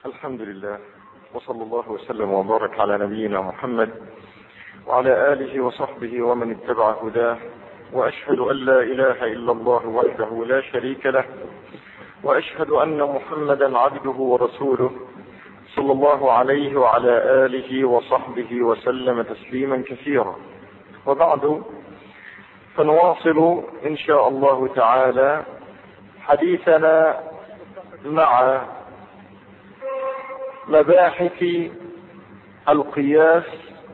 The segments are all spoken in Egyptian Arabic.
الحمد لله وصلى الله وسلم وبارك على نبينا محمد وعلى آله وصحبه ومن اتبع هداه وأشهد أن لا إله إلا الله وحده لا شريك له وأشهد أن محمدا عبده ورسوله صلى الله عليه وعلى آله وصحبه وسلم تسليما كثيرا وبعد فنواصل إن شاء الله تعالى حديثنا مع مباحث القياس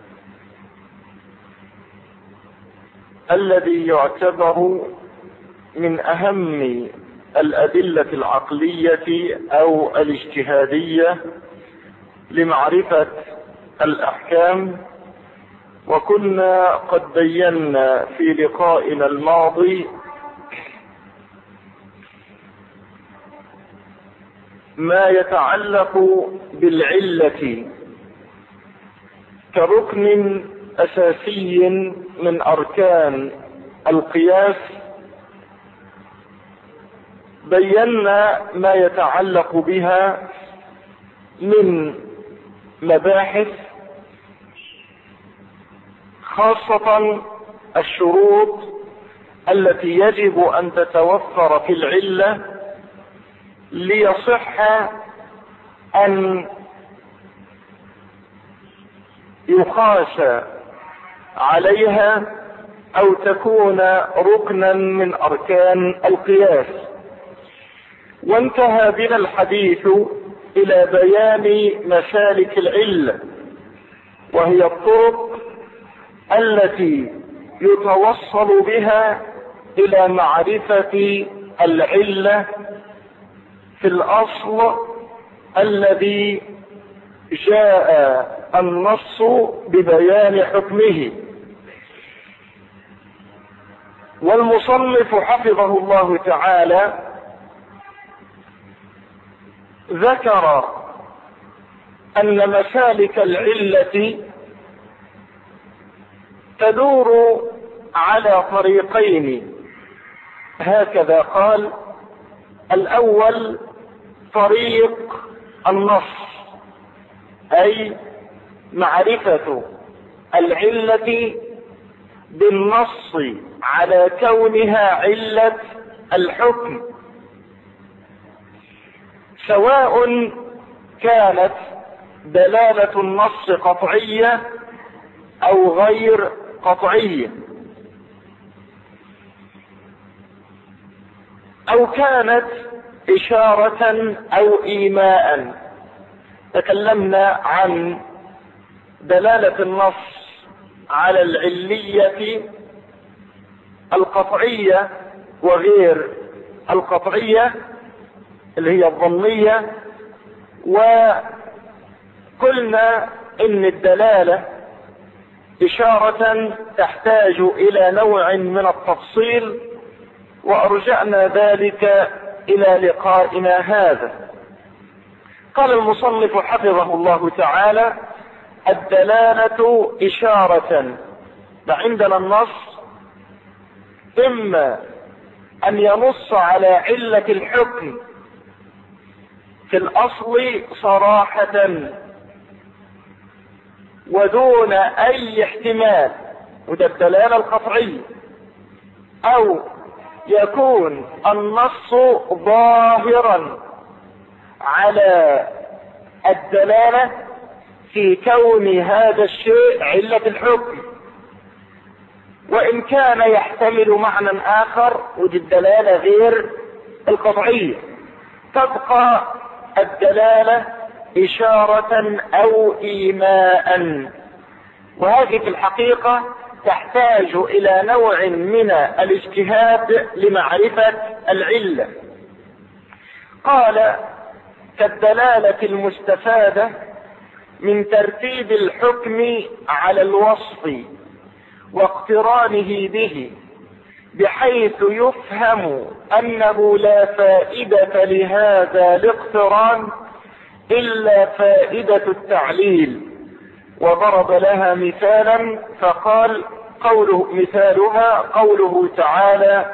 الذي يعتبر من اهم الادله العقليه او الاجتهاديه لمعرفه الاحكام وكنا قد بينا في لقائنا الماضي ما يتعلق بالعله كركن اساسي من اركان القياس بينا ما يتعلق بها من مباحث خاصة الشروط التي يجب ان تتوفر في العلة ليصح ان يقاس عليها او تكون ركنا من اركان القياس وانتهى بنا الحديث الى بيان مسالك العله وهي الطرق التي يتوصل بها الى معرفه العله في الاصل الذي جاء النص ببيان حكمه والمصنف حفظه الله تعالى ذكر ان مسالك العله تدور على طريقين هكذا قال الاول طريق النص اي معرفة العلة بالنص على كونها علة الحكم سواء كانت دلالة النص قطعية او غير قطعية او كانت اشارة او ايماء تكلمنا عن دلالة النص على العلية القطعية وغير القطعية اللي هي الظنية وقلنا ان الدلالة اشارة تحتاج الى نوع من التفصيل وارجعنا ذلك الى لقائنا هذا قال المصنف حفظه الله تعالى الدلالة إشارة فعندنا النص إما أن ينص على علة الحكم في الأصل صراحة ودون أي احتمال وده الدلالة القطعية أو يكون النص ظاهرا على الدلالة في كون هذا الشيء علة الحكم وإن كان يحتمل معنى آخر ودي الدلالة غير القطعية تبقى الدلالة إشارة أو إيماء وهذه في الحقيقة تحتاج إلى نوع من الاجتهاد لمعرفة العلة قال كالدلالة المستفادة من ترتيب الحكم على الوصف واقترانه به بحيث يفهم انه لا فائدة لهذا الاقتران الا فائدة التعليل وضرب لها مثالا فقال قوله مثالها قوله تعالى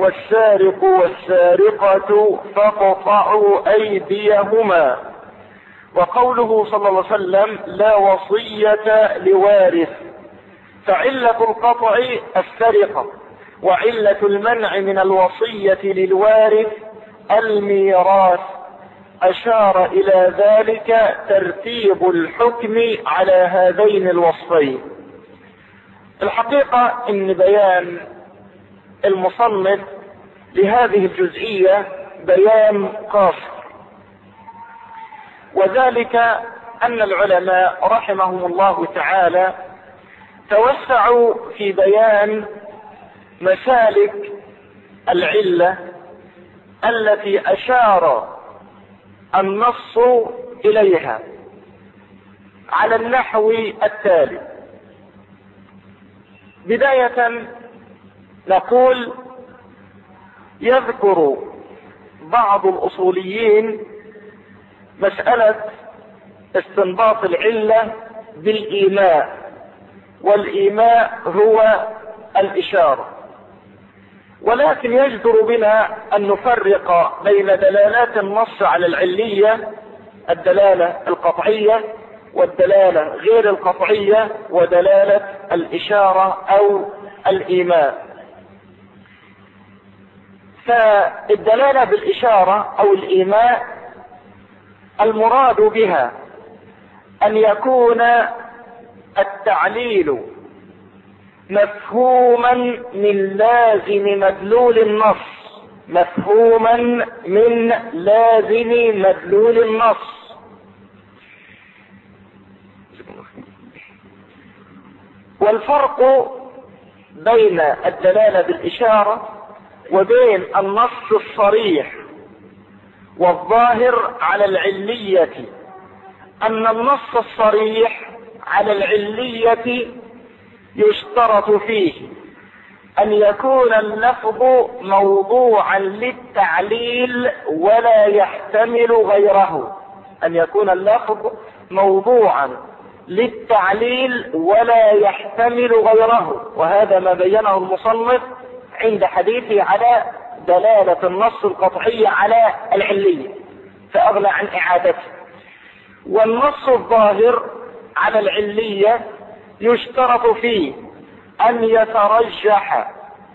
والسارق والسارقة فاقطعوا أيديهما وقوله صلى الله عليه وسلم لا وصية لوارث فعلة القطع السرقة وعلة المنع من الوصية للوارث الميراث أشار إلى ذلك ترتيب الحكم على هذين الوصفين الحقيقة ان بيان المصنف لهذه الجزئية بيان قاصر وذلك ان العلماء رحمهم الله تعالى توسعوا في بيان مسالك العلة التي اشار النص اليها على النحو التالي بداية نقول يذكر بعض الاصوليين مسألة استنباط العلة بالايماء والايماء هو الاشارة ولكن يجدر بنا ان نفرق بين دلالات النص على العلية الدلالة القطعية والدلالة غير القطعية ودلالة الاشارة او الايماء فالدلالة بالاشارة او الايماء المراد بها ان يكون التعليل مفهوما من لازم مدلول النص مفهوما من لازم مدلول النص والفرق بين الدلالة بالإشارة وبين النص الصريح والظاهر على العلية أن النص الصريح على العلية يشترط فيه ان يكون اللفظ موضوعا للتعليل ولا يحتمل غيره ان يكون اللفظ موضوعا للتعليل ولا يحتمل غيره وهذا ما بينه المصنف عند حديثه على دلالة النص القطعي على العلية فأغنى عن إعادته والنص الظاهر على العلية يشترط فيه ان يترجح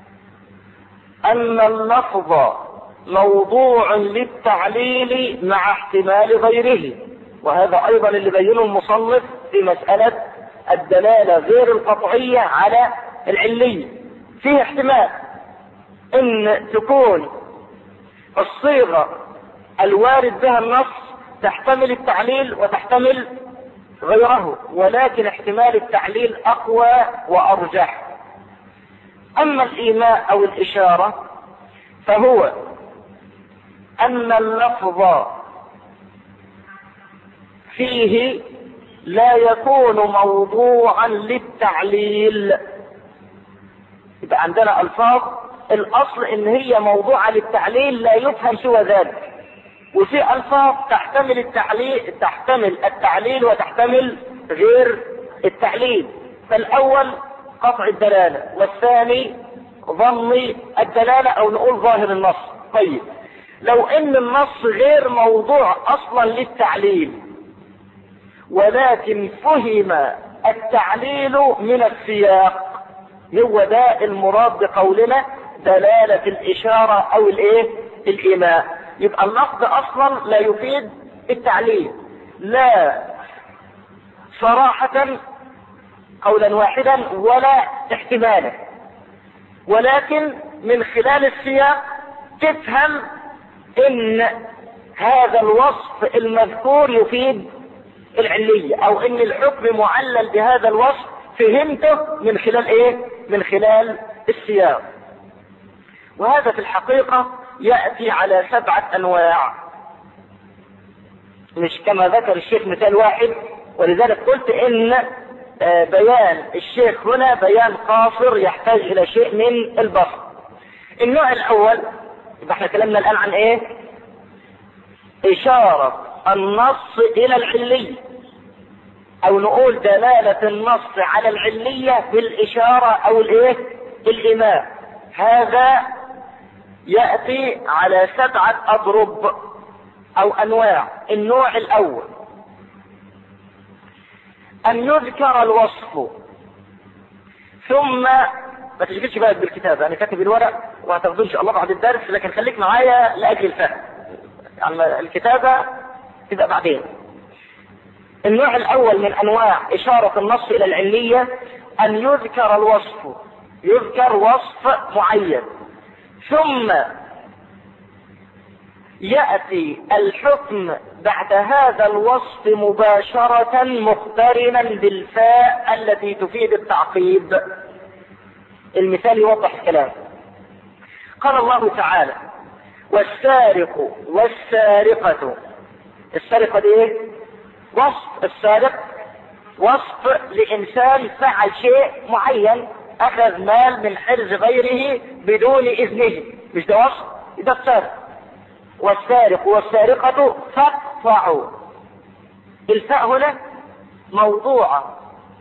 ان اللفظ موضوع للتعليل مع احتمال غيره وهذا ايضا اللي بينه المصنف في مسألة الدلالة غير القطعية على العلية فيه احتمال ان تكون الصيغة الوارد بها النص تحتمل التعليل وتحتمل غيره ولكن احتمال التعليل اقوى وارجح اما الايماء او الاشارة فهو ان اللفظ فيه لا يكون موضوعا للتعليل يبقى عندنا الفاظ الاصل ان هي موضوعة للتعليل لا يفهم سوى ذلك وفي الفاظ تحتمل التعليل تحتمل التعليل وتحتمل غير التعليل فالاول قطع الدلاله والثاني ظن الدلاله او نقول ظاهر النص طيب لو ان النص غير موضوع اصلا للتعليل ولكن فهم التعليل من السياق هو ده المراد بقولنا دلالة الإشارة أو الإيه؟ الإيماء يبقى اللفظ اصلا لا يفيد التعليل لا صراحة قولا واحدا ولا احتمالا ولكن من خلال السياق تفهم ان هذا الوصف المذكور يفيد العلية او ان الحكم معلل بهذا الوصف فهمته من خلال ايه من خلال السياق وهذا في الحقيقة يأتي على سبعة أنواع مش كما ذكر الشيخ مثال واحد ولذلك قلت إن آه، بيان الشيخ هنا بيان قاصر يحتاج إلى شيء من البسط النوع الأول يبقى احنا كلامنا الآن عن إيه؟ إشارة النص إلى العلية أو نقول دلالة النص على العلية بالإشارة أو الإيه؟ الإماء هذا يأتي على سبعة أضرب أو أنواع النوع الأول أن يذكر الوصف ثم ما تشغلش بالك بالكتاب أنا كاتب الورق وهتاخدوه إن شاء الله بعد الدرس لكن خليك معايا لأجل الفهم يعني الكتابة تبقى بعدين النوع الأول من أنواع إشارة النص إلى العلية أن يذكر الوصف يذكر وصف معين ثم يأتي الحكم بعد هذا الوصف مباشرة مقترنا بالفاء التي تفيد التعقيب المثال يوضح الكلام قال الله تعالى والسارق والسارقة السرقة دي ايه وصف السارق وصف لإنسان فعل شيء معين أخذ مال من حرز غيره بدون إذنه مش ده وصف ده السارق والسارق والسارقة فاقطعوا الفاء هنا موضوعة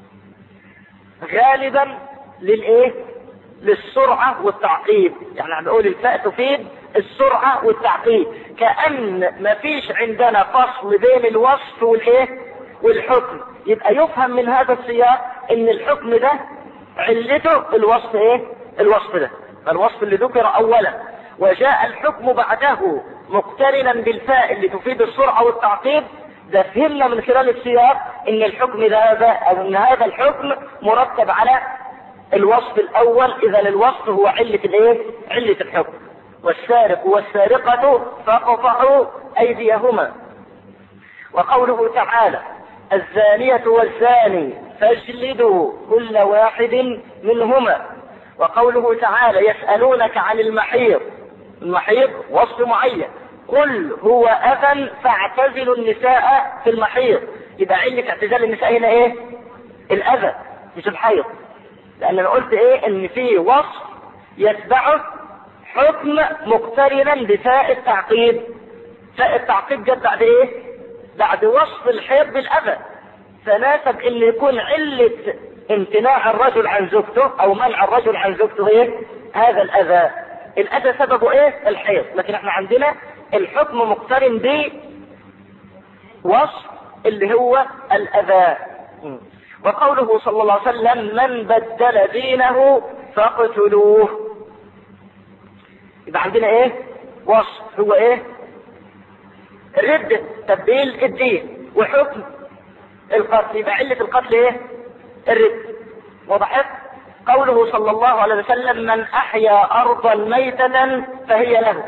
غالبا للايه للسرعة والتعقيب يعني هنقول الفاء تفيد السرعة والتعقيب كأن مفيش عندنا فصل بين الوصف والايه والحكم يبقى يفهم من هذا السياق ان الحكم ده علته الوصف ايه الوصف ده الوصف اللي ذكر اولا وجاء الحكم بعده مقترنا بالفاء اللي تفيد السرعة والتعقيب ده فهمنا من خلال السياق ان الحكم ده هذا او ان هذا الحكم مرتب على الوصف الاول اذا الوصف هو علة الايه علة الحكم والسارق والسارقة فاقطعوا ايديهما وقوله تعالى الزانية والزاني فاجلدوا كل واحد منهما وقوله تعالى يسألونك عن المحيض المحيض وصف معين قل هو أذى فاعتزلوا النساء في المحيض يبقى علة اعتزال النساء هنا ايه الأذى مش الحيض لأن أنا قلت ايه ان في وصف يتبعه حكم مقترنا بفاء التعقيب فاء التعقيب جت بعد ايه بعد وصف الحيض بالأذى فناسب ان يكون علة امتناع الرجل عن زوجته او منع الرجل عن زوجته ايه هذا الاذى الاذى سببه ايه الحيض لكن احنا عندنا الحكم مقترن ب وصف اللي هو الاذى وقوله صلى الله عليه وسلم من بدل دينه فاقتلوه يبقى عندنا ايه وصف هو ايه الردة تبديل الدين وحكم القتل يبقى علة القتل ايه الرد وضحت قوله صلى الله عليه وسلم من احيا ارضا ميتة فهي له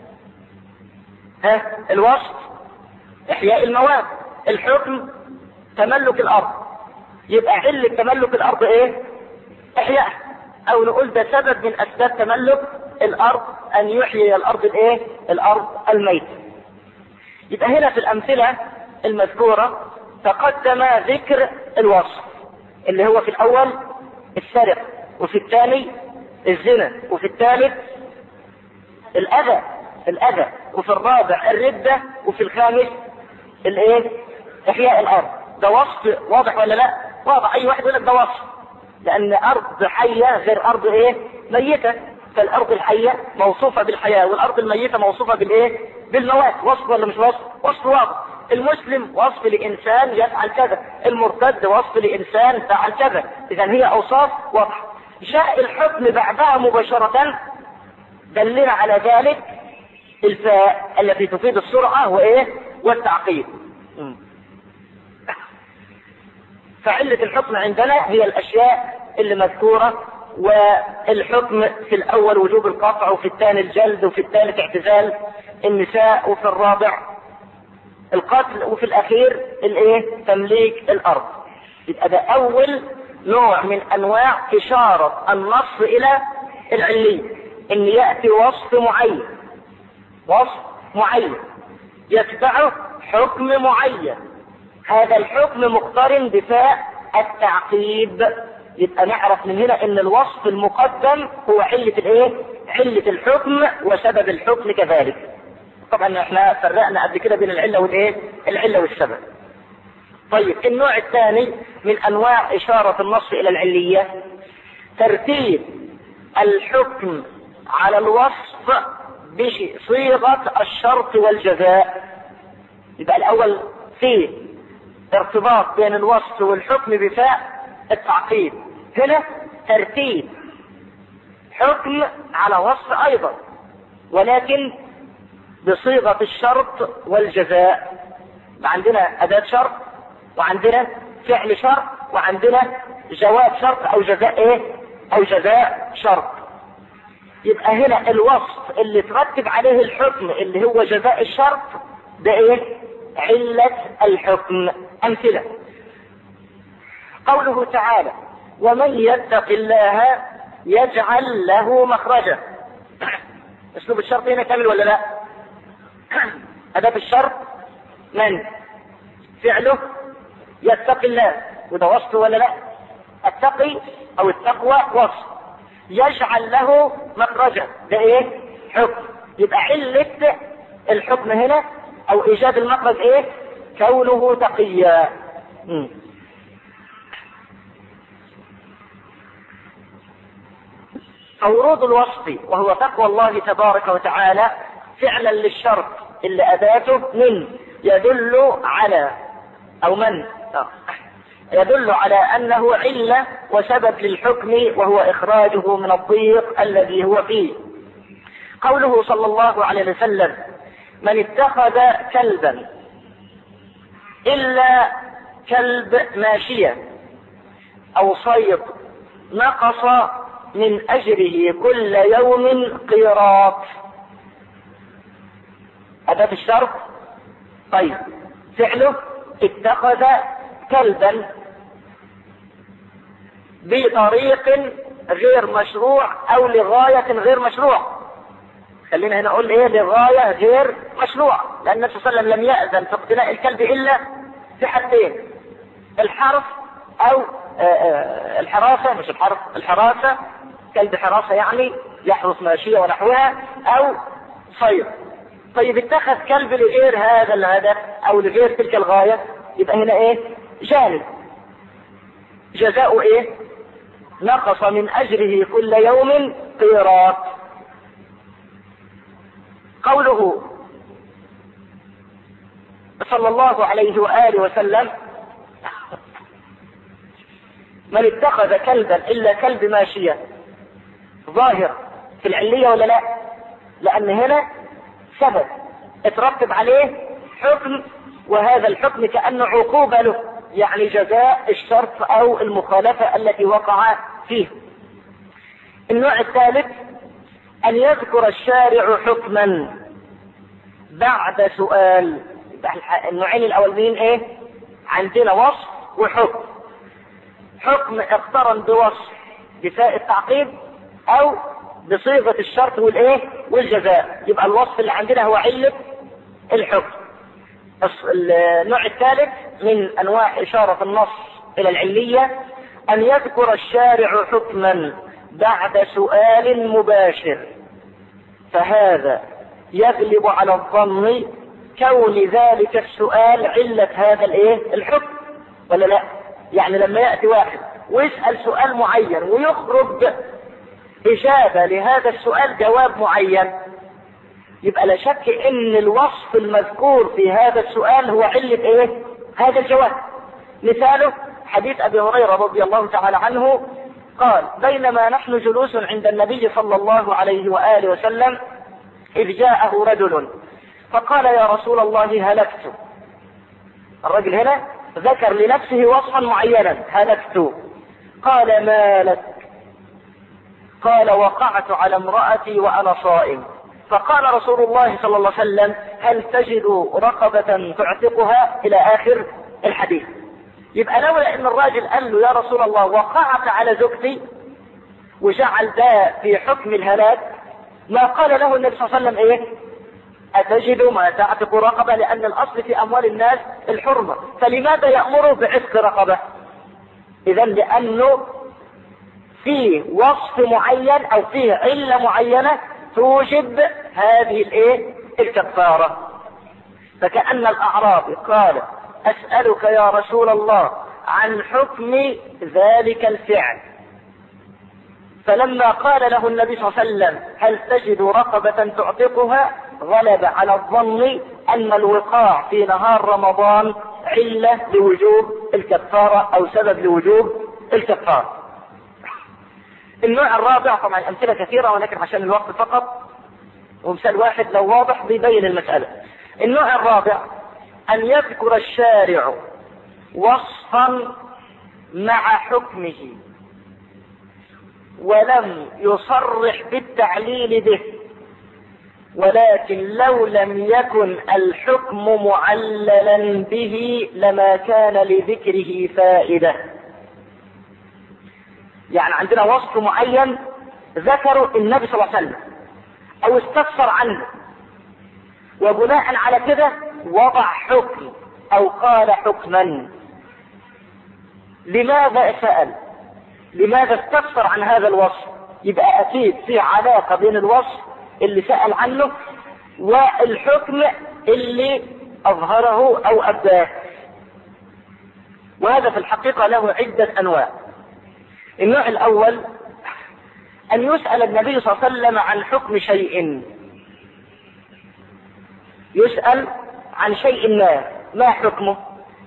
ها الوصف احياء المواد الحكم تملك الارض يبقى علة تملك الارض ايه احياء او نقول ده سبب من اسباب تملك الارض ان يحيي الارض الايه الارض الميتة يبقى هنا في الامثلة المذكورة تقدم ذكر الوصف اللي هو في الاول السرقة وفي الثاني الزنا وفي الثالث الاذى الاذى وفي الرابع الردة وفي الخامس الايه احياء الارض ده وصف واضح ولا لا واضح اي واحد يقول لك ده وصف لان ارض حية غير ارض ايه ميتة فالارض الحية موصوفة بالحياة والارض الميتة موصوفة بالايه بالموات وصف ولا مش وصف وصف واضح المسلم وصف لإنسان يفعل كذا المرتد وصف لإنسان فعل كذا إذا هي أوصاف واضحة جاء الحكم بعدها مباشرة دلنا على ذلك الفاء التي تفيد السرعة وإيه والتعقيد فعلة الحكم عندنا هي الأشياء اللي مذكورة والحكم في الأول وجوب القطع وفي الثاني الجلد وفي الثالث اعتزال النساء وفي الرابع القتل وفي الاخير الايه تمليك الارض يبقى ده اول نوع من انواع اشارة النص الى العلية ان يأتي وصف معين وصف معين يتبعه حكم معين هذا الحكم مقترن بفاء التعقيب يبقى نعرف من هنا ان الوصف المقدم هو علة الايه علة الحكم وسبب الحكم كذلك طبعا احنا فرقنا قبل كده بين العله والايه؟ العله والسبب. طيب النوع الثاني من انواع اشاره النص الى العليه ترتيب الحكم على الوصف بصيغه الشرط والجزاء. يبقى الاول في ارتباط بين الوصف والحكم بفاء التعقيب هنا ترتيب حكم على وصف ايضا ولكن بصيغة الشرط والجزاء عندنا اداة شرط وعندنا فعل شرط وعندنا جواب شرط او جزاء ايه او جزاء شرط يبقى هنا الوصف اللي ترتب عليه الحكم اللي هو جزاء الشرط ده ايه علة الحكم امثلة قوله تعالى ومن يتق الله يجعل له مخرجا اسلوب الشرط هنا كامل ولا لا اداة الشرط من فعله يتقي الله وده وصف ولا لا التقي او التقوى وصف يجعل له مخرجا ده ايه حكم يبقى علة الحكم هنا او ايجاد المخرج ايه كونه تقيا ورود الوصف وهو تقوى الله تبارك وتعالى فعلا للشرط اللي اداته من يدل على او من يدل على انه علة وسبب للحكم وهو اخراجه من الضيق الذي هو فيه قوله صلى الله عليه وسلم من اتخذ كلبا الا كلب ماشية او صيد نقص من اجره كل يوم قيراط اداة الشرط طيب فعله اتخذ كلبا بطريق غير مشروع او لغاية غير مشروع خلينا هنا نقول ايه لغاية غير مشروع لان النبي صلى الله عليه وسلم لم يأذن في اقتناء الكلب الا في حدين الحرف او الحراسة مش الحرف الحراسة كلب حراسة يعني يحرس ماشية ونحوها او صيد طيب اتخذ كلب لغير هذا الهدف او لغير تلك الغاية يبقى هنا ايه جانب جزاء ايه نقص من اجره كل يوم قيراط قوله صلى الله عليه وآله وسلم من اتخذ كلبا إلا كلب ماشية ظاهر في العلية ولا لا لأن هنا سبب اترتب عليه حكم وهذا الحكم كأنه عقوبة له يعني جزاء الشرط أو المخالفة التي وقع فيه النوع الثالث أن يذكر الشارع حكما بعد سؤال النوعين الأولين إيه؟ عندنا وصف وحكم حكم اقترن بوصف بفاء التعقيب أو بصيغة الشرط والإيه؟ والجزاء يبقى الوصف اللي عندنا هو علة الحكم النوع الثالث من أنواع إشارة النص إلى العلية أن يذكر الشارع حكما بعد سؤال مباشر فهذا يغلب على الظن كون ذلك السؤال علة هذا الايه الحكم ولا لا يعني لما يأتي واحد ويسأل سؤال معين ويخرج إجابة لهذا السؤال جواب معين يبقى لا شك ان الوصف المذكور في هذا السؤال هو علة ايه هذا الجواب مثاله حديث ابي هريرة رضي الله تعالى عنه قال بينما نحن جلوس عند النبي صلى الله عليه وآله وسلم إذ جاءه رجل فقال يا رسول الله هلكت الرجل هنا ذكر لنفسه وصفا معينا هلكت قال ما لك قال وقعت على امرأتي وأنا صائم فقال رسول الله صلى الله عليه وسلم هل تجد رقبة تعتقها إلى آخر الحديث يبقى لولا ان الراجل قال له يا رسول الله وقعت على زوجتي وجعل ده في حكم الهلاك ما قال له النبي صلى الله عليه وسلم ايه اتجد ما تعتق رقبة لان الاصل في اموال الناس الحرمة فلماذا يأمره بعتق رقبة اذا لانه في وصف معين او فيه علة معينة توجب هذه الايه الكفارة فكأن الاعرابي قال أسألك يا رسول الله عن حكم ذلك الفعل فلما قال له النبي صلى الله عليه وسلم هل تجد رقبة تعتقها غلب على الظن أن الوقاع في نهار رمضان علة لوجوب الكفارة أو سبب لوجوب الكفارة النوع الرابع طبعا أمثلة كثيرة ولكن عشان الوقت فقط ومثال واحد لو واضح بيبين المسألة النوع الرابع أن يذكر الشارع وصفا مع حكمه ولم يصرح بالتعليل به ولكن لو لم يكن الحكم معللا به لما كان لذكره فائدة يعني عندنا وصف معين ذكره النبي صلى الله عليه وسلم او استفسر عنه وبناء على كده وضع حكم او قال حكما لماذا سأل لماذا استفسر عن هذا الوصف يبقى اكيد في علاقة بين الوصف اللي سأل عنه والحكم اللي اظهره او ابداه وهذا في الحقيقة له عدة انواع النوع الاول ان يسأل النبي صلى الله عليه وسلم عن حكم شيء يسأل عن شيء ما ما حكمه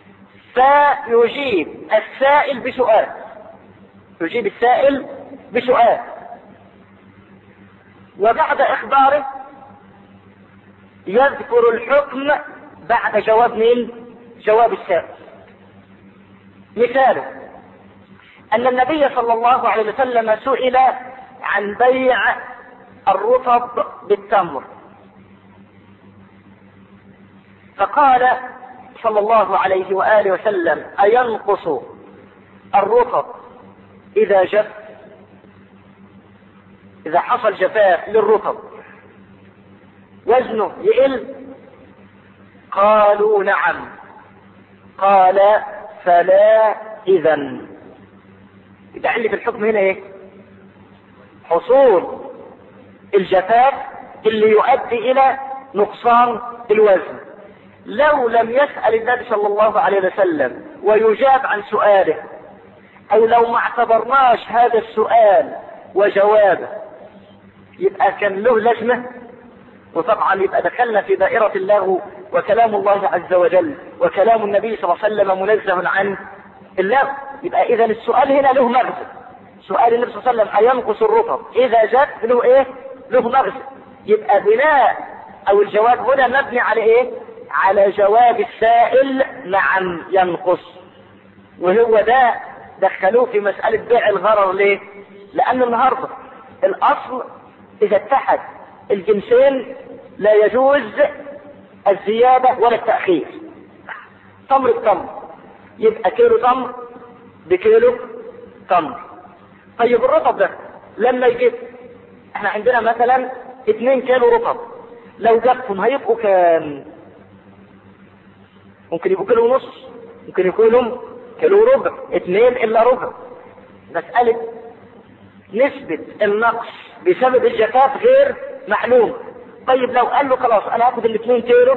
فيجيب السائل بسؤال يجيب السائل بسؤال وبعد اخباره يذكر الحكم بعد جواب مين جواب السائل مثاله ان النبي صلى الله عليه وسلم سئل عن بيع الرطب بالتمر فقال صلى الله عليه وآله وسلم أينقص الرطب إذا جف إذا حصل جفاف للرطب وزنه يقل قالوا نعم قال فلا إذا يبقى عندي في الحكم هنا ايه حصول الجفاف اللي يؤدي الى نقصان الوزن لو لم يسأل النبي صلى الله عليه وسلم ويجاب عن سؤاله او لو ما اعتبرناش هذا السؤال وجوابه يبقى كان له لازمة وطبعا يبقى دخلنا في دائرة الله وكلام الله عز وجل وكلام النبي صلى الله عليه وسلم منزه عن اللغو يبقى اذا السؤال هنا له مغزى سؤال النبي صلى الله عليه وسلم أينقص الرطب إذا جاء له إيه؟ له مغزى يبقى بناء أو الجواب هنا مبني على إيه؟ على جواب السائل نعم ينقص وهو ده دخلوه في مسألة بيع الغرر ليه؟ لأن النهاردة الأصل إذا اتحد الجنسين لا يجوز الزيادة ولا التأخير تمر التمر يبقى كيلو تمر بكيلو تمر طيب الرطب ده لما يجيب احنا عندنا مثلا 2 كيلو رطب لو جابهم هيبقوا كام ممكن يبقوا كيلو ونص ممكن يكونوا كيلو وربع اثنين الا ربع مسألة نسبة النقص بسبب الجفاف غير معلوم طيب لو قال له خلاص انا هاخد الاثنين كيلو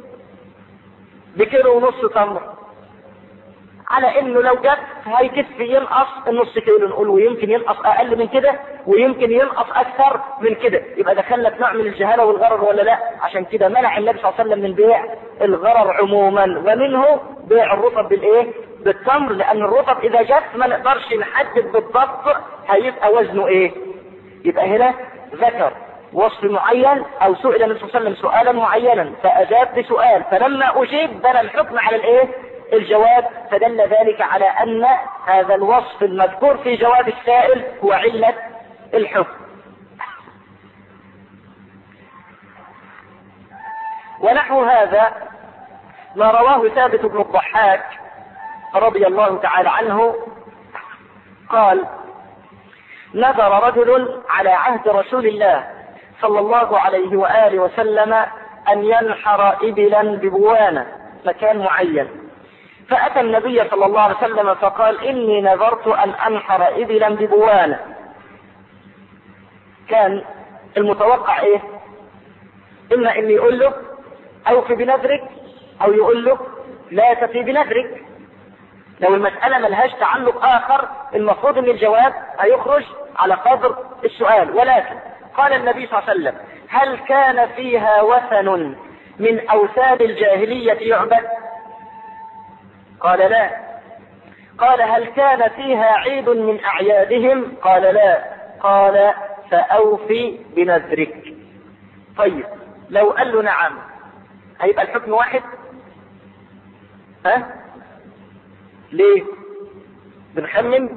بكيلو ونص تمر على انه لو جت هيكفي ينقص النص كيلو نقول ويمكن ينقص اقل من كده ويمكن ينقص اكثر من كده يبقى دخلنا في نوع من الجهاله والغرر ولا لا عشان كده منع النبي صلى الله عليه وسلم من بيع الغرر عموما ومنه بيع الرطب بالايه بالتمر لان الرطب اذا جت ما نقدرش نحدد بالضبط هيبقى وزنه ايه يبقى هنا ذكر وصف معين او سئل النبي صلى الله عليه وسلم سؤالا معينا فاجاب بسؤال فلما اجيب بنى الحكم على الايه الجواب فدل ذلك على ان هذا الوصف المذكور في جواب السائل هو علة الحكم ونحو هذا ما رواه ثابت بن الضحاك رضي الله تعالى عنه قال نذر رجل على عهد رسول الله صلى الله عليه وآله وسلم أن ينحر إبلا ببوانة مكان معين فأتى النبي صلى الله عليه وسلم فقال إني نذرت أن أنحر إبلا ببوانة كان المتوقع إيه إما إن يقول له أوفي بنذرك أو يقول له لا تفي بنذرك لو المسألة ملهاش تعلق آخر المفروض إن الجواب هيخرج على قدر السؤال ولكن قال النبي صلى الله عليه وسلم هل كان فيها وثن من أوثان الجاهلية يعبد قال لا قال هل كان فيها عيد من أعيادهم قال لا قال فأوفي بنذرك طيب لو قال له نعم هيبقى الحكم واحد ها ليه بنخمن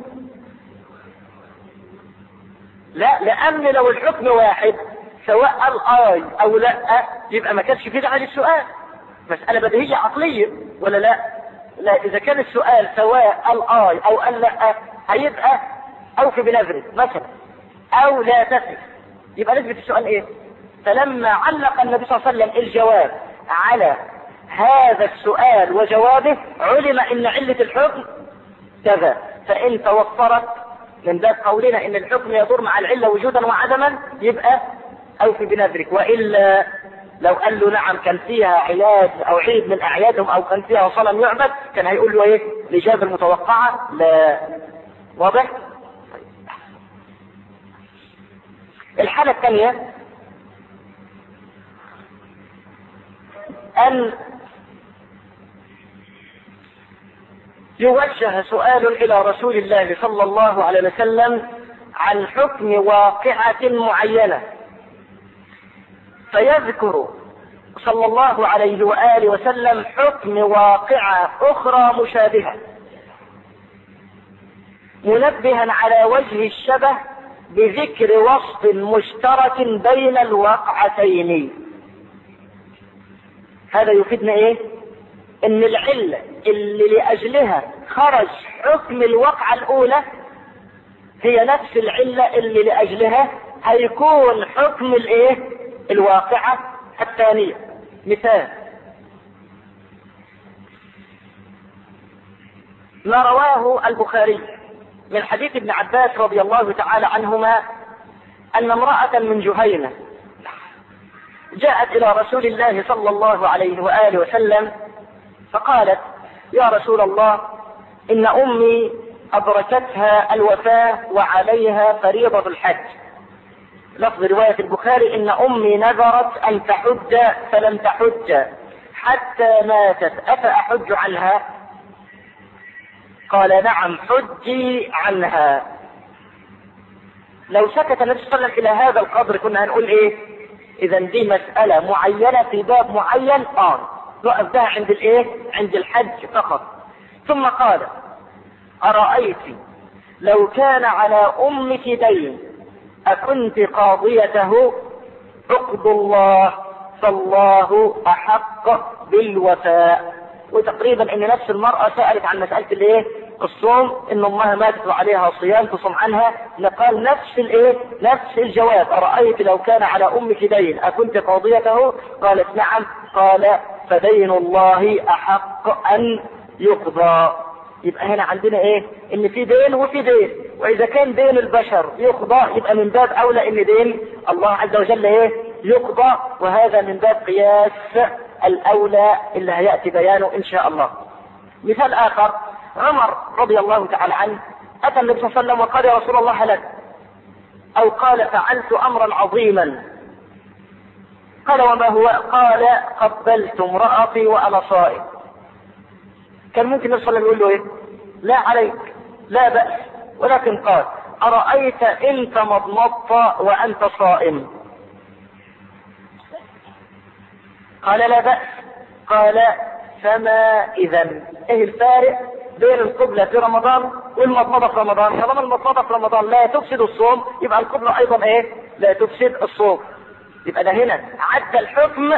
لا لان لو الحكم واحد سواء قال اي او لا يبقى ما كانش فيه داعي للسؤال مساله بديهيه عقليه ولا لا لا اذا كان السؤال سواء قال اي او قال لا هيبقى اوفي بنذرك مثلا او لا تفي يبقى نسبه السؤال ايه فلما علق النبي صلى الله عليه وسلم الجواب على هذا السؤال وجوابه علم ان علة الحكم كذا فان توفرت من باب قولنا ان الحكم يدور مع العلة وجودا وعدما يبقى اوفي بنذرك والا لو قال له نعم كان فيها عياد او عيد من اعيادهم او كان فيها صنم يعبد كان هيقول له ايه الاجابه المتوقعه لا واضح الحالة الثانية أن يوجه سؤال إلى رسول الله صلى الله عليه وسلم عن حكم واقعة معينة فيذكر صلى الله عليه وآله وسلم حكم واقعة أخرى مشابهة منبها على وجه الشبه بذكر وصف مشترك بين الواقعتين هذا يفيدنا ايه ان العلة اللي لاجلها خرج حكم الواقعة الاولى هي نفس العلة اللي لاجلها هيكون حكم الايه الواقعة الثانية مثال ما رواه البخاري من حديث ابن عباس رضي الله تعالى عنهما أن امرأة من جهينة جاءت إلى رسول الله صلى الله عليه وآله وسلم فقالت يا رسول الله إن أمي أدركتها الوفاة وعليها فريضة الحج لفظ رواية البخاري إن أمي نذرت أن تحج فلم تحج حتى ماتت أفأحج عنها قال نعم حجي عنها لو سكت النبي صلى الله عليه وسلم الى هذا القدر كنا هنقول ايه اذا دي مسألة معينة في باب معين اه نقف بها عند الايه عند الحج فقط ثم قال أرأيت لو كان على أمك دين أكنت قاضيته عقد الله فالله أحق بالوفاء وتقريبا ان نفس المرأة سألت عن مسألة الايه الصوم ان امها ماتت وعليها صيام تصوم عنها قال نفس الايه نفس الجواب ارايت لو كان على امك دين اكنت قاضيته قالت نعم قال فدين الله احق ان يقضى يبقى هنا عندنا ايه ان في دين وفي دين واذا كان دين البشر يقضى يبقى من باب اولى ان دين الله عز وجل ايه يقضى وهذا من باب قياس الاولى اللي هياتي بيانه ان شاء الله مثال اخر عمر رضي الله تعالى عنه اتى النبي صلى الله عليه وسلم وقال يا رسول الله هلك او قال فعلت امرا عظيما قال وما هو قال قبلت امرأتي وانا صائم كان ممكن النبي صلى الله عليه وسلم يقول له ايه لا عليك لا بأس ولكن قال أرأيت إن تمضمضت وأنت صائم قال لا بأس قال فما إذا إيه الفارق بين القبلة في رمضان والمضمضة في رمضان طالما المضمضة في رمضان لا تفسد الصوم يبقى القبلة أيضا إيه لا تفسد الصوم يبقى ده هنا عدى الحكم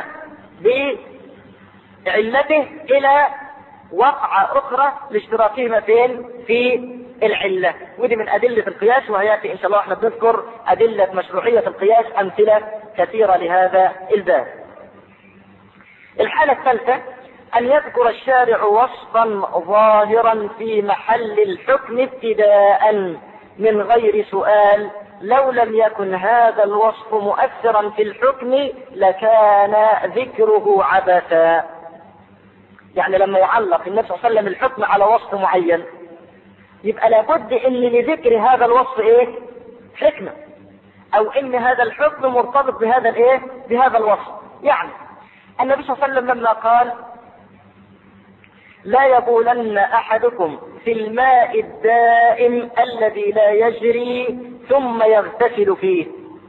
بعلته إلى وقعة أخرى لاشتراكهما فين؟ في العلة ودي من أدلة القياس وهيأتي إن شاء الله احنا بنذكر أدلة مشروعية القياس أمثلة كثيرة لهذا الباب. الحالة الثالثة أن يذكر الشارع وصفا ظاهرا في محل الحكم ابتداء من غير سؤال لو لم يكن هذا الوصف مؤثرا في الحكم لكان ذكره عبثا يعني لما يعلق النبي صلى الله عليه وسلم الحكم على وصف معين يبقى لابد ان لذكر هذا الوصف ايه حكمة او ان هذا الحكم مرتبط بهذا الايه بهذا الوصف يعني النبي صلى الله عليه وسلم لما قال لا يبولن احدكم في الماء الدائم الذي لا يجري ثم يغتسل فيه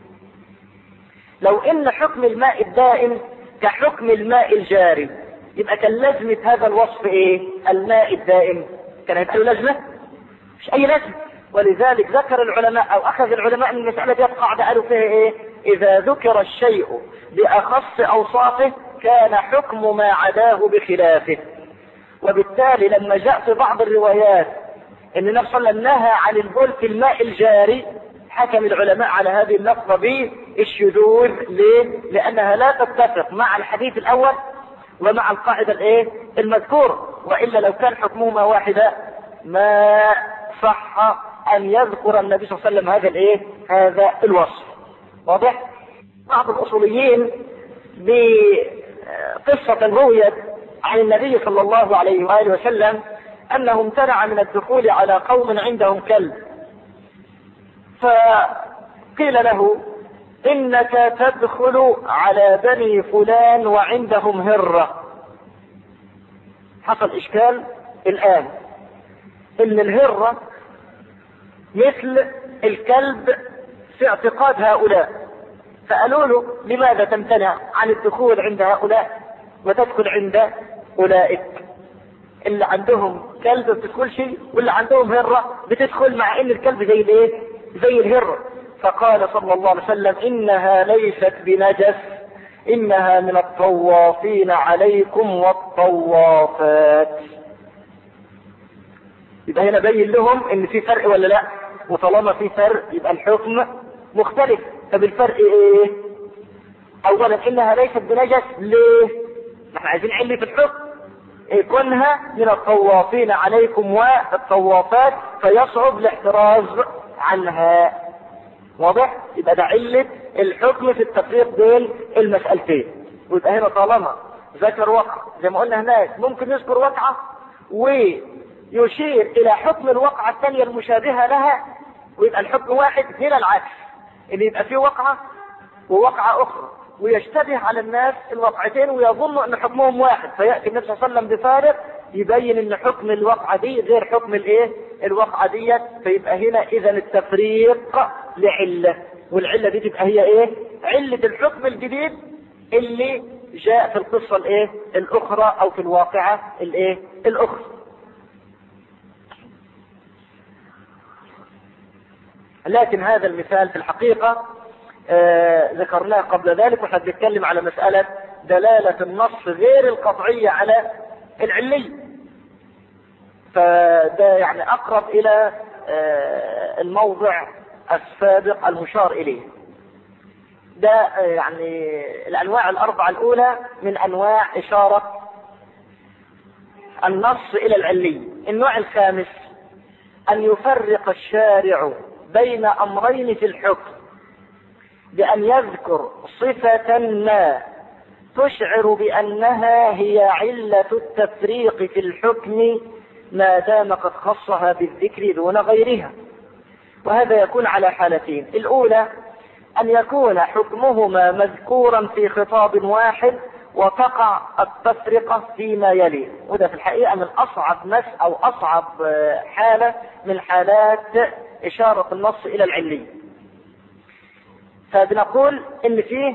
لو ان حكم الماء الدائم كحكم الماء الجاري يبقى كان لازمة هذا الوصف ايه الماء الدائم كان هيبقى له لازمة مش اي لازمة ولذلك ذكر العلماء او اخذ العلماء من المسألة دي قاعدة قالوا فيها ايه اذا ذكر الشيء باخص اوصافه كان حكم ما عداه بخلافه وبالتالي لما جاء في بعض الروايات ان النبي صلى الله عليه وسلم نهى عن البول في الماء الجاري حكم العلماء على هذه اللفظة بالشذوذ ليه؟ لأنها لا تتفق مع الحديث الأول ومع القاعدة الايه؟ المذكورة وإلا لو كان حكمهما واحدا ما صح أن يذكر النبي صلى الله عليه وسلم هذا الايه؟ هذا الوصف. واضح؟ بعض الأصوليين بقصة رويت عن النبي صلى الله عليه وآله وسلم أنه امتنع من الدخول على قوم عندهم كلب فقيل له إنك تدخل على بني فلان وعندهم هرة حصل إشكال الآن إن الهرة مثل الكلب في اعتقاد هؤلاء فقالوا له لماذا تمتنع عن الدخول عند هؤلاء وتدخل عند أولئك اللي عندهم كلب ما بتدخلش واللي عندهم هرة بتدخل مع ان الكلب زي الايه زي الهرة فقال صلى الله عليه وسلم انها ليست بنجس انها من الطوافين عليكم والطوافات يبقى هنا بين لهم ان في فرق ولا لا وطالما في فرق يبقى الحكم مختلف طب الفرق ايه اولا انها ليست بنجس ليه احنا عايزين علة الحكم كونها من الطوافين عليكم والطوافات فيصعب الاحتراز عنها واضح يبقى ده علة الحكم في التفريق بين المسألتين ويبقى هنا طالما ذكر وقع زي ما قلنا هناك ممكن يذكر وقعة ويشير إلى حكم الوقعة الثانية المشابهة لها ويبقى الحكم واحد هنا العكس إن يبقى في وقعة ووقعة أخرى ويشتبه على الناس الوقعتين ويظنوا ان حكمهم واحد فياتي النبي صلى الله عليه وسلم بفارق يبين ان حكم الوقعه دي غير حكم الايه الوقعه ديت فيبقى هنا اذا التفريق لعله والعله دي تبقى هي ايه عله الحكم الجديد اللي جاء في القصه الايه الاخرى او في الواقعه الايه الاخرى لكن هذا المثال في الحقيقه آه ذكرناه قبل ذلك واحنا بنتكلم على مسألة دلالة النص غير القطعية على العلي فده يعني أقرب إلى آه الموضع السابق المشار إليه ده آه يعني الأنواع الأربعة الأولى من أنواع إشارة النص إلى العلي النوع الخامس أن يفرق الشارع بين أمرين في الحكم بأن يذكر صفة ما تشعر بأنها هي علة التفريق في الحكم ما دام قد خصها بالذكر دون غيرها وهذا يكون على حالتين الأولى أن يكون حكمهما مذكورا في خطاب واحد وتقع التفرقة فيما يلي وده في الحقيقة من أصعب مس أو أصعب حالة من حالات إشارة النص إلى العلي فبنقول ان فيه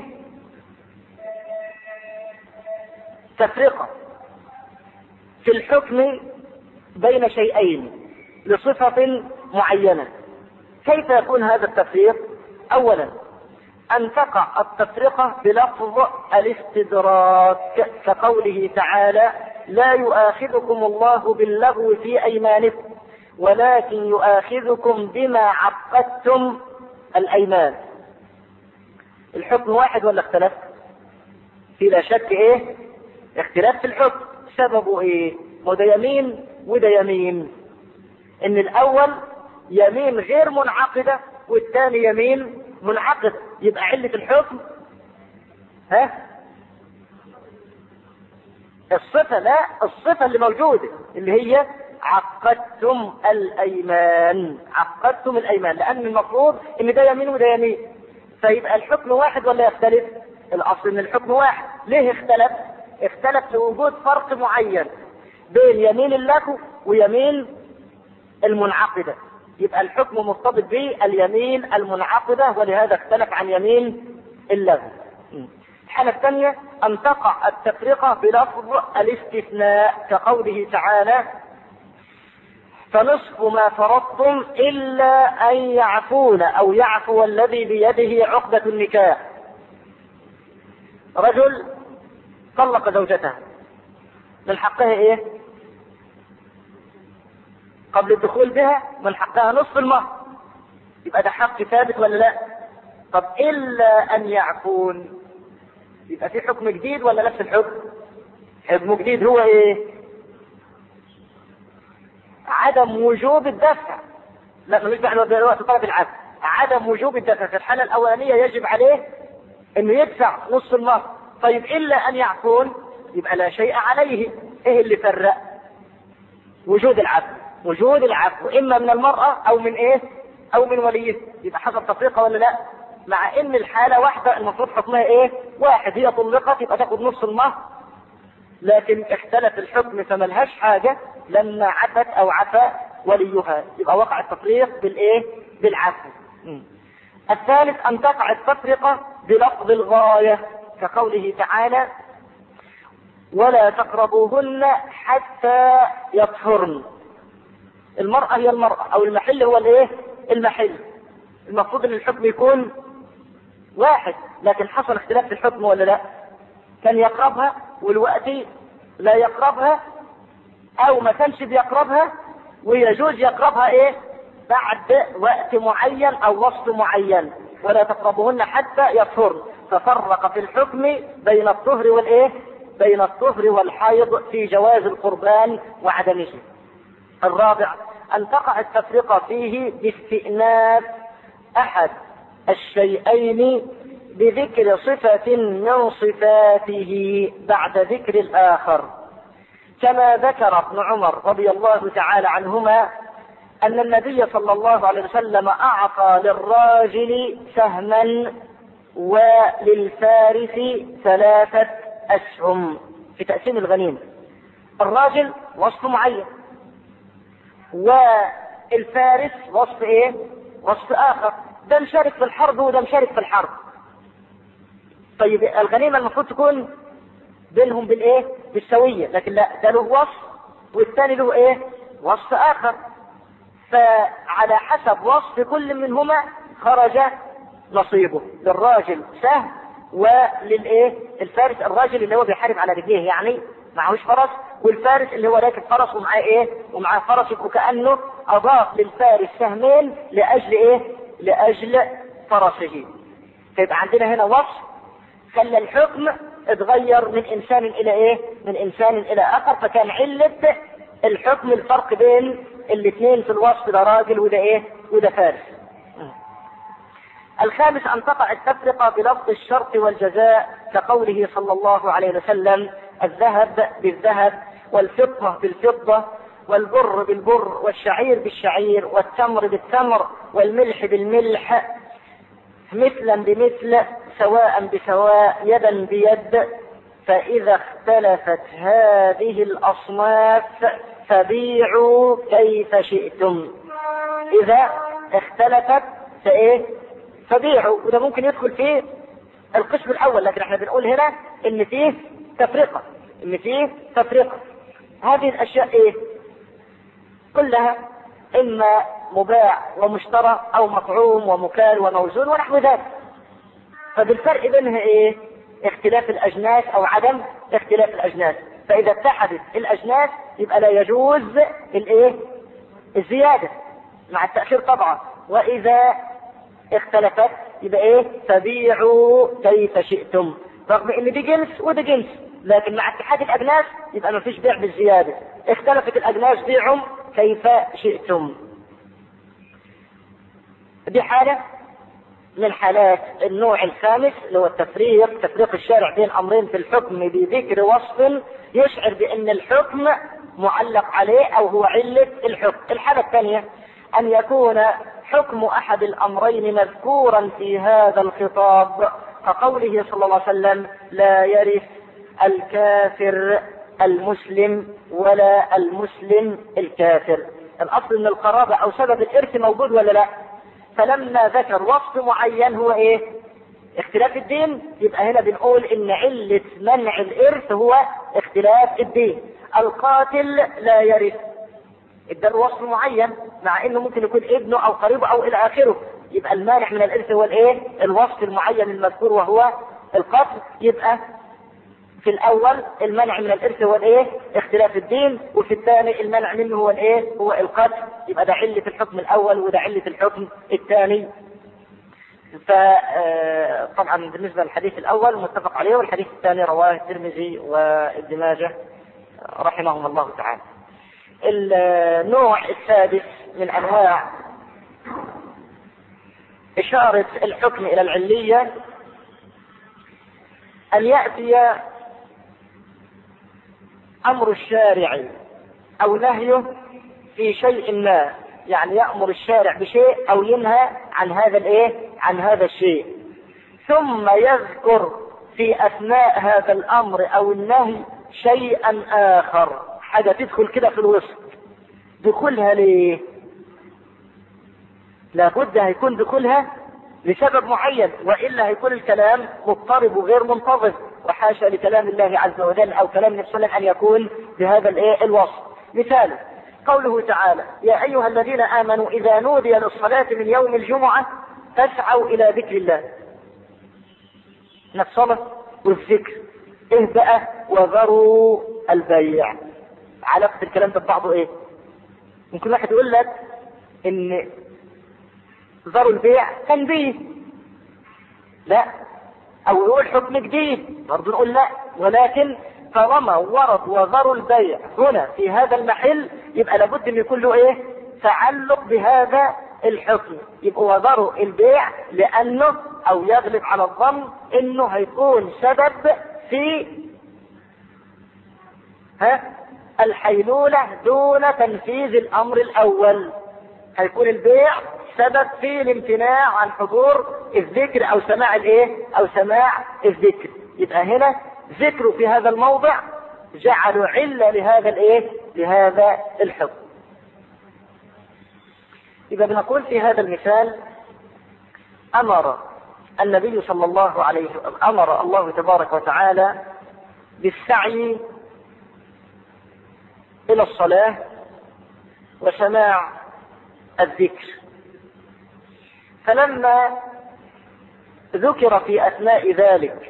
تفرقة في الحكم بين شيئين لصفة معينة كيف يكون هذا التفريق اولا ان تقع التفرقة بلفظ الاستدراك كقوله تعالى لا يؤاخذكم الله باللغو في ايمانكم ولكن يؤاخذكم بما عقدتم الايمان الحكم واحد ولا اختلف في لا شك ايه اختلاف في الحكم سببه ايه وده يمين وده يمين ان الاول يمين غير منعقده والثاني يمين منعقد يبقى علة الحكم ها الصفة لا الصفة اللي موجودة اللي هي عقدتم الايمان عقدتم الايمان لان المفروض ان ده يمين وده يمين فيبقى الحكم واحد ولا يختلف الاصل ان الحكم واحد ليه اختلف اختلف لوجود فرق معين بين يمين اللغو ويمين المنعقدة يبقى الحكم مرتبط باليمين المنعقدة ولهذا اختلف عن يمين اللغو الحالة الثانية أن تقع التفرقة بلفظ الاستثناء كقوله تعالى فنصف ما فرضتم إلا أن يعفون أو يعفو الذي بيده عقدة النكاح رجل طلق زوجته من حقها إيه؟ قبل الدخول بها من حقها نصف المهر يبقى ده حق ثابت ولا لا؟ طب إلا أن يعفون يبقى في حكم جديد ولا نفس الحكم؟ حكم جديد هو إيه؟ عدم وجوب الدفع لا ملوش دعوه دلوقتي طلب العبد عدم وجوب الدفع في الحاله الاولانيه يجب عليه انه يدفع نصف المهر طيب الا ان يعفون يبقى لا شيء عليه ايه اللي فرق وجود العبد وجود العفو اما من المراه او من ايه او من وليه يبقى حصل تفرقه ولا لا مع ان الحاله واحده المفروض حكمها ايه واحد هي طلقت يبقى تاخد نصف المهر لكن اختلف الحكم فملهاش حاجة لما عفت أو عفى وليها يبقى وقع التفريق بالإيه؟ بالعفو. الثالث أن تقع التفرقة بلفظ الغاية كقوله تعالى ولا تقربوهن حتى يطهرن المرأة هي المرأة أو المحل هو الإيه؟ المحل المفروض أن الحكم يكون واحد لكن حصل اختلاف في الحكم ولا لا؟ كان يقربها والوقت لا يقربها او ما كانش بيقربها ويجوز يقربها ايه بعد وقت معين او وصف معين ولا تقربهن حتى يطهرن ففرق في الحكم بين الطهر والايه بين الطهر والحيض في جواز القربان وعدمه الرابع ان تقع التفرقه فيه باستئناف احد الشيئين بذكر صفة من صفاته بعد ذكر الآخر كما ذكر ابن عمر رضي الله تعالى عنهما أن النبي صلى الله عليه وسلم أعطى للراجل سهما وللفارس ثلاثة أسهم في تقسيم الغنيمة الراجل وصف معين والفارس وصف ايه وصف اخر ده مشارك في الحرب وده مشارك في الحرب طيب الغنيمة المفروض تكون بينهم بالايه؟ بالسوية، لكن لا ده له وصف والثاني له ايه؟ وصف آخر. فعلى حسب وصف كل منهما خرج نصيبه، للراجل سهم وللايه؟ الفارس الراجل اللي هو بيحارب على رجليه يعني معهوش فرس والفارس اللي هو راكب فرس ومعاه ايه؟ ومعاه فرس يبقى كأنه أضاف للفارس سهمين لأجل ايه؟ لأجل فرسه. فيبقى عندنا هنا وصف خلى الحكم اتغير من انسان الى ايه؟ من انسان الى اخر فكان علة الحكم الفرق بين الاثنين في الوصف ده راجل وده ايه؟ وده فارس. الخامس ان تقع التفرقة بلفظ الشرط والجزاء كقوله صلى الله عليه وسلم الذهب بالذهب والفضة بالفضة والبر بالبر والشعير بالشعير والتمر بالتمر والملح بالملح مثلا بمثل سواء بسواء يدا بيد فإذا اختلفت هذه الأصناف فبيعوا كيف شئتم إذا اختلفت فإيه فبيعوا وده ممكن يدخل فيه القسم الأول لكن احنا بنقول هنا إن فيه تفرقة إن فيه تفرقة هذه الأشياء إيه كلها إما مباع ومشترى أو مطعوم ومكال وموزون ونحو ذلك فبالفرق بينها ايه؟ اختلاف الاجناس او عدم اختلاف الاجناس فاذا اتحدت الاجناس يبقى لا يجوز الايه؟ الزياده مع التاخير طبعا واذا اختلفت يبقى ايه؟ فبيعوا كيف شئتم رغم ان دي جنس وده جنس لكن مع اتحاد الاجناس يبقى ما فيش بيع بالزياده اختلفت الاجناس بيعهم كيف شئتم دي حاله من حالات النوع الخامس اللي هو التفريق تفريق الشارع بين امرين في الحكم بذكر وصف يشعر بان الحكم معلق عليه او هو علة الحكم الحالة الثانية ان يكون حكم احد الامرين مذكورا في هذا الخطاب كقوله صلى الله عليه وسلم لا يرث الكافر المسلم ولا المسلم الكافر الاصل ان القرابة او سبب الارث موجود ولا لا فلما ذكر وصف معين هو ايه اختلاف الدين يبقى هنا بنقول ان علة منع الارث هو اختلاف الدين القاتل لا يرث اداله وصف معين مع انه ممكن يكون ابنه او قريبه او الى اخره يبقى المانع من الارث هو الايه الوصف المعين المذكور وهو القتل يبقى في الاول المنع من الارث هو الايه اختلاف الدين وفي الثاني المنع منه هو الايه هو القتل يبقى ده علة الحكم الاول وده علة الحكم الثاني فطبعا بالنسبه للحديث الاول متفق عليه والحديث الثاني رواه الترمذي وابن ماجه رحمهم الله تعالى. النوع السادس من انواع اشاره الحكم الى العليه ان ياتي امر الشارع او نهيه في شيء ما يعني يأمر الشارع بشيء أو ينهى عن هذا الإيه؟ عن هذا الشيء. ثم يذكر في أثناء هذا الأمر أو النهي شيئا آخر، حاجة تدخل كده في الوسط. دخولها ليه؟ لابد هيكون دخولها لسبب معين والا هيكون الكلام مضطرب وغير منتظم وحاشا لكلام الله عز وجل او كلام النبي صلى الله عليه وسلم ان يكون بهذا الايه الوصف. مثال قوله تعالى يا أيها الذين آمنوا إذا نودي للصلاة من يوم الجمعة فاسعوا إلى ذكر الله الصلاة والذكر إيه بقى وذروا البيع علاقة الكلام ده ببعضه إيه ممكن واحد يقول لك إن ذروا البيع تنبيه لا أو يقول حكم جديد برضه نقول لا ولكن طالما ورد وذروا البيع هنا في هذا المحل يبقى لابد ان يكون له ايه؟ تعلق بهذا الحكم يبقى وذروا البيع لانه او يغلب على الظن انه هيكون سبب في ها الحيلولة دون تنفيذ الامر الاول هيكون البيع سبب في الامتناع عن حضور الذكر او سماع الايه او سماع الذكر يبقى هنا ذكره في هذا الموضع جعلوا علة لهذا الايه؟ لهذا الحكم. إذا بنقول في هذا المثال أمر النبي صلى الله عليه وسلم أمر الله تبارك وتعالى بالسعي إلى الصلاة وسماع الذكر فلما ذكر في أثناء ذلك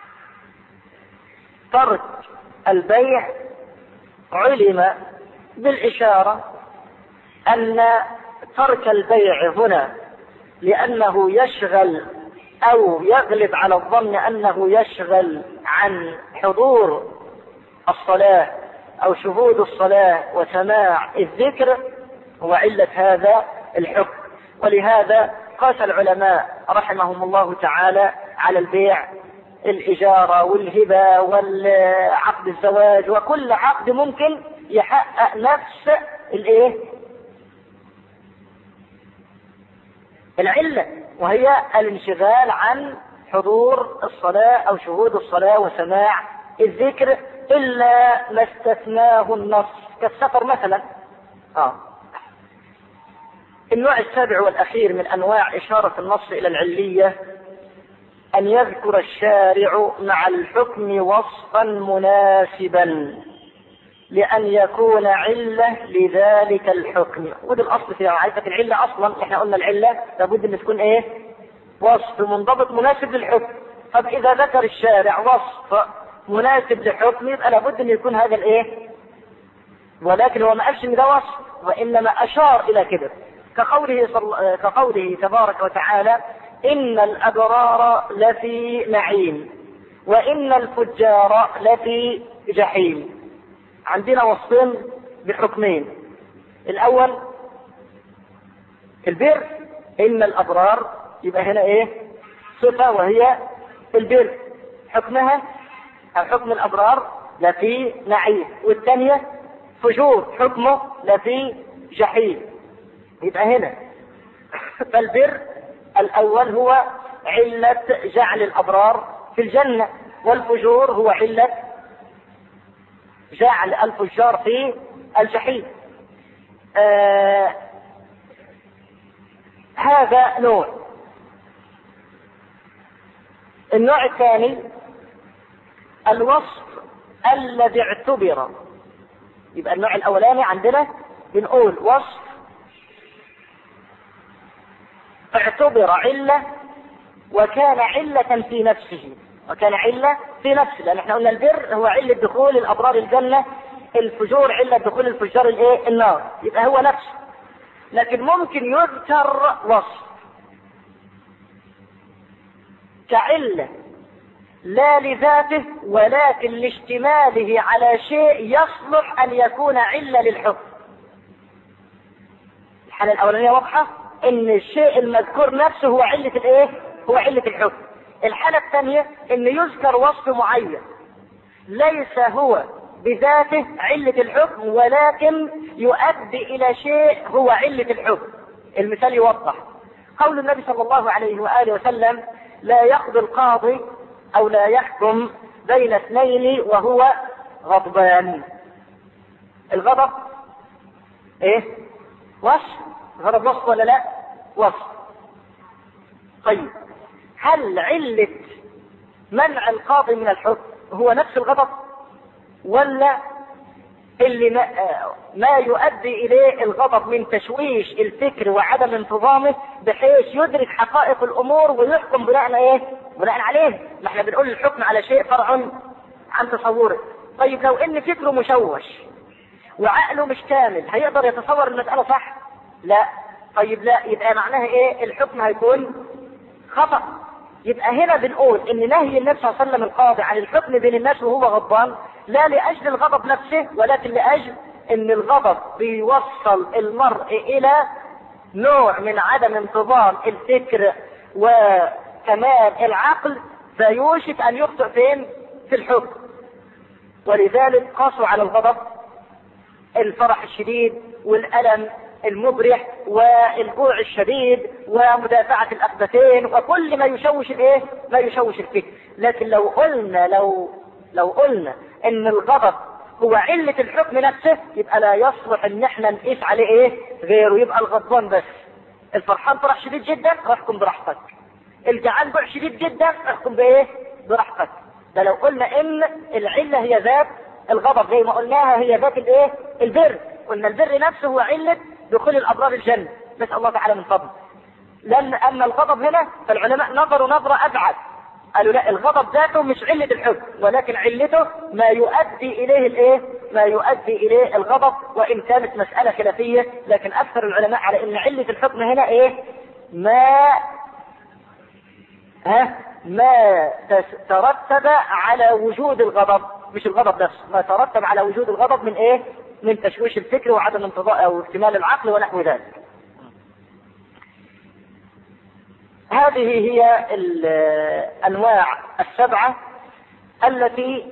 ترك البيع علم بالإشارة أن ترك البيع هنا لأنه يشغل أو يغلب على الظن أنه يشغل عن حضور الصلاة أو شهود الصلاة وسماع الذكر هو علة هذا الحكم ولهذا قاس العلماء رحمهم الله تعالى على البيع الإجارة والهبة والعقد الزواج وكل عقد ممكن يحقق نفس الإيه؟ العلة وهي الانشغال عن حضور الصلاة أو شهود الصلاة وسماع الذكر إلا ما استثناه النص كالسفر مثلا آه. النوع السابع والأخير من أنواع إشارة النص إلى العلية أن يذكر الشارع مع الحكم وصفا مناسبا لأن يكون علة لذلك الحكم وده الأصل في عايزك العلة أصلا إحنا قلنا العلة لابد أن تكون إيه وصف منضبط مناسب للحكم طب إذا ذكر الشارع وصف مناسب لحكم يبقى لابد أن يكون هذا الإيه ولكن هو ما قالش إن ده وصف وإنما أشار إلى كده كقوله صل... كقوله تبارك وتعالى إن الأبرار لفي نعيم وإن الفجار لفي جحيم عندنا وصفين بحكمين الأول البر إن الأبرار يبقى هنا إيه صفة وهي البر حكمها أو حكم الأبرار لفي نعيم والثانية فجور حكمه لفي جحيم يبقى هنا فالبر الأول هو علة جعل الأبرار في الجنة والفجور هو علة جعل الفجار في الجحيم آه هذا نوع النوع الثاني الوصف الذي اعتبر يبقى النوع الاولاني عندنا بنقول وصف اعتبر علة وكان علة في نفسه وكان علة في نفسه لأن احنا قلنا البر هو علة دخول الأبرار الجنة الفجور علة دخول الفجار الايه النار يبقى هو نفسه لكن ممكن يذكر وصف كعلة لا لذاته ولكن لاشتماله على شيء يصلح أن يكون علة للحكم الحالة الأولانية واضحة إن الشيء المذكور نفسه هو علة الإيه؟ هو علة الحكم. الحالة الثانية إن يذكر وصف معين ليس هو بذاته علة الحكم ولكن يؤدي إلى شيء هو علة الحكم. المثال يوضح. قول النبي صلى الله عليه وآله وسلم لا يقضي القاضي أو لا يحكم بين اثنين وهو غضبان. الغضب إيه؟ وصف غضب وصف ولا لا؟ وصف. طيب هل علة منع القاضي من الحكم هو نفس الغضب؟ ولا اللي ما, ما يؤدي اليه الغضب من تشويش الفكر وعدم انتظامه بحيث يدرك حقائق الامور ويحكم بناء ايه؟ بناء عليه، ما احنا بنقول الحكم على شيء فرع عن تصوره. طيب لو ان فكره مشوش وعقله مش كامل هيقدر يتصور المسألة صح؟ لا طيب لا يبقى معناها ايه الحكم هيكون خطأ يبقى هنا بنقول ان نهي النبي صلى الله عليه وسلم القاضي عن الحكم بين الناس وهو غضبان لا لاجل الغضب نفسه ولكن لاجل ان الغضب بيوصل المرء الى نوع من عدم انتظام الفكر وكمال العقل فيوشك ان يخطئ فين؟ في الحكم ولذلك قاسوا على الغضب الفرح الشديد والألم المبرح والجوع الشديد ومدافعة الأخبثين وكل ما يشوش الايه؟ ما يشوش الفكر، لكن لو قلنا لو لو قلنا ان الغضب هو علة الحكم نفسه يبقى لا يصلح ان احنا نقيس عليه ايه؟ غيره يبقى الغضبان بس. الفرحان فرح شديد جدا احكم براحتك. الجعان جوع شديد جدا احكم بايه؟ براحتك. ده لو قلنا ان العلة هي ذات الغضب زي ما قلناها هي ذات الايه؟ البر، قلنا البر نفسه هو علة دخول الابرار الجنة، نسأل الله تعالى من فضله. لأن أما الغضب هنا فالعلماء نظروا نظرة أبعد. قالوا لا الغضب ذاته مش علة الحكم، ولكن علته ما يؤدي إليه الإيه؟ ما يؤدي إليه الغضب وإن كانت مسألة خلافية، لكن أكثر العلماء على أن علة الحكم هنا إيه؟ ما ها ما ترتب على وجود الغضب مش الغضب نفسه ما ترتب على وجود الغضب من ايه من تشويش الفكر وعدم انتظار او اكتمال العقل ونحو ذلك هذه هي الانواع السبعه التي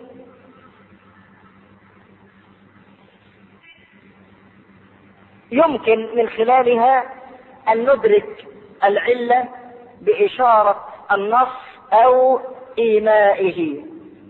يمكن من خلالها ان ندرك العله باشاره النص او ايمائه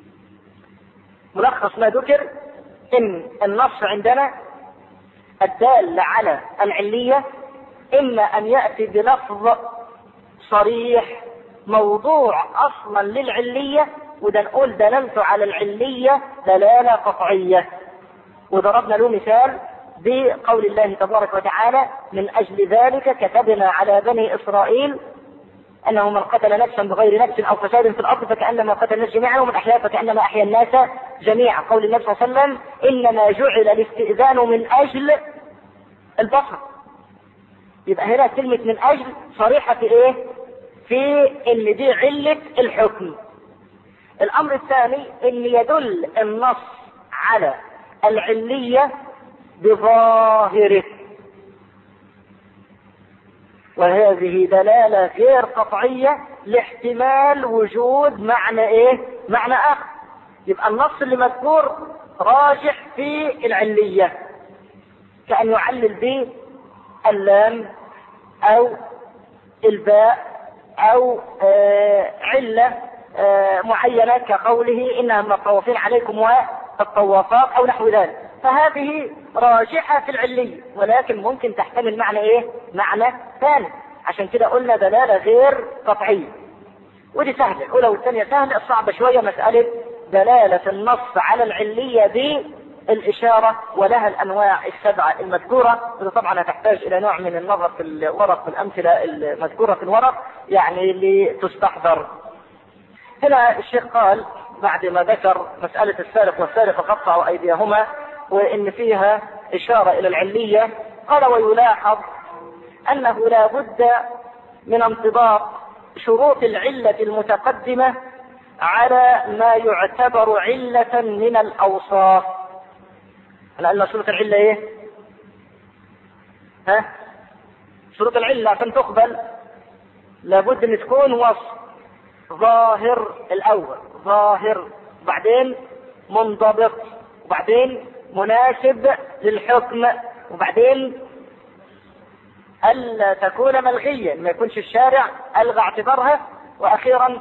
ملخص ما ذكر ان النص عندنا الدال على العلية اما ان يأتي بلفظ صريح موضوع اصلا للعلية وده نقول دللت على العلية دلالة قطعية وضربنا له مثال بقول الله تبارك وتعالى من اجل ذلك كتبنا على بني اسرائيل انه من قتل نفسا بغير نفس او فساد في الارض فكانما قتل الناس جميعا ومن احياها فكانما احيا الناس جميعا قول النبي صلى الله عليه وسلم انما جعل الاستئذان من اجل البصر يبقى هنا كلمة من اجل صريحة في ايه؟ في ان دي علة الحكم. الامر الثاني ان يدل النص على العلية بظاهره وهذه دلالة غير قطعية لاحتمال وجود معنى ايه؟ معنى اخر. يبقى النص اللي مذكور راجح في العلية. كأن يعلل به اللام أو الباء أو آه علة آه معينة كقوله إنها من الطوافين عليكم الطوافات او نحو ذلك فهذه راجحة في العلية ولكن ممكن تحتمل معنى ايه معنى ثاني عشان كده قلنا دلالة غير قطعية ودي سهلة الأولى والثانية سهلة الصعبة شوية مسألة دلالة النص على العلية بالإشارة ولها الأنواع السبعة المذكورة وده طبعا هتحتاج إلى نوع من النظر في الورق في الأمثلة المذكورة في الورق يعني لتستحضر هنا الشيخ قال بعد ما ذكر مسألة السارق والسارق قطعوا أيديهما وإن فيها إشارة إلى العلية قال ويلاحظ أنه لا بد من انطباق شروط العلة المتقدمة على ما يعتبر علة من الأوصاف احنا قلنا شروط العلة ايه؟ ها؟ شروط العلة عشان تقبل لابد ان تكون وصف ظاهر الاول ظاهر وبعدين منضبط وبعدين مناسب للحكم وبعدين ألا تكون ملغيا ما يكونش الشارع ألغى اعتبارها وأخيرا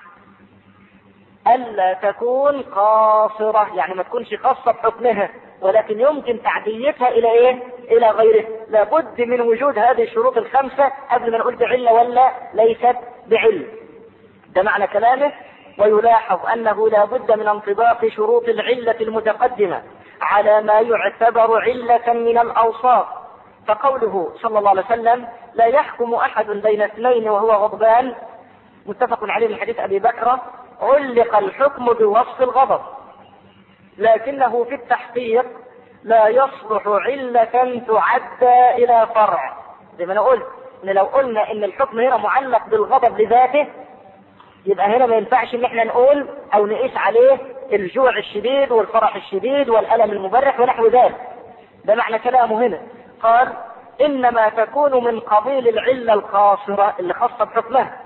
ألا تكون قاصرة يعني ما تكونش خاصة بحكمها ولكن يمكن تعديتها إلى إيه؟ إلى غيره لابد من وجود هذه الشروط الخمسة قبل ما نقول بعلة ولا ليست بعلة ده معنى كلامه ويلاحظ أنه لا بد من انطباق شروط العلة المتقدمة على ما يعتبر علة من الأوصاف فقوله صلى الله عليه وسلم لا يحكم أحد بين اثنين وهو غضبان متفق عليه من حديث أبي بكر علق الحكم بوصف الغضب لكنه في التحقيق لا يصلح علة تعدى إلى فرع زي ما أنا قلت إن لو قلنا إن الحكم هنا معلق بالغضب لذاته يبقى هنا ما ينفعش إن إحنا نقول أو نقيس عليه الجوع الشديد والفرح الشديد والألم المبرح ونحو ذلك ده معنى كلامه هنا قال إنما تكون من قبيل العلة القاصرة اللي خاصة بحكمها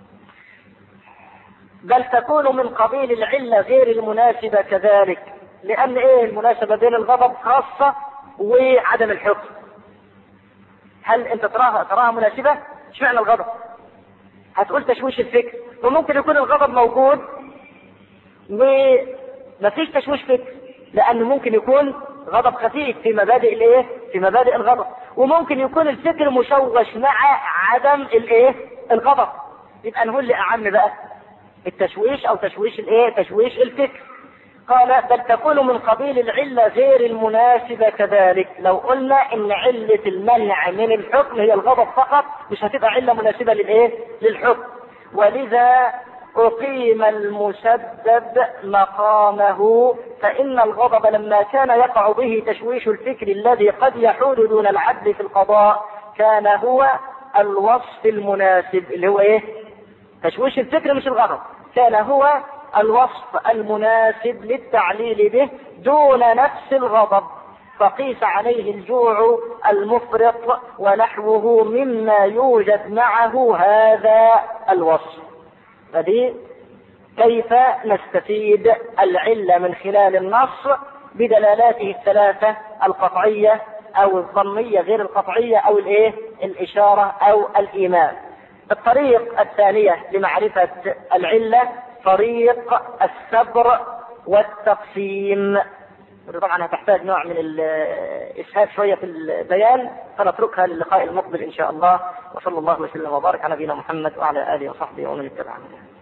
بل تكون من قبيل العلة غير المناسبة كذلك لأن إيه المناسبة بين الغضب خاصة وعدم الحكم هل أنت تراها تراها مناسبة؟ اشمعنى الغضب؟ هتقول تشويش الفكر وممكن يكون الغضب موجود ومفيش تشويش فكر لأنه ممكن يكون غضب خفيف في مبادئ الايه؟ في مبادئ الغضب وممكن يكون الفكر مشوش مع عدم الايه؟ الغضب يبقى نقول لأعم بقى التشويش او تشويش الايه تشويش الفكر قال بل تكون من قبيل العله غير المناسبه كذلك لو قلنا ان عله المنع من الحكم هي الغضب فقط مش هتبقى عله مناسبه للايه للحكم ولذا أقيم المسبب مقامه فإن الغضب لما كان يقع به تشويش الفكر الذي قد يحول دون العدل في القضاء كان هو الوصف المناسب اللي هو ايه؟ تشويش الفكر مش الغضب كان هو الوصف المناسب للتعليل به دون نفس الغضب فقيس عليه الجوع المفرط ونحوه مما يوجد معه هذا الوصف فدي كيف نستفيد العلة من خلال النص بدلالاته الثلاثة القطعية أو الظنية غير القطعية أو الإيه؟ الإشارة أو الإيمان. الطريق الثانية لمعرفة العلة طريق السبر والتقسيم طبعا هتحتاج نوع من الإسهاب شوية في البيان فنتركها للقاء المقبل إن شاء الله وصلى الله وسلم وبارك على نبينا محمد وعلى آله وصحبه ومن اتبعه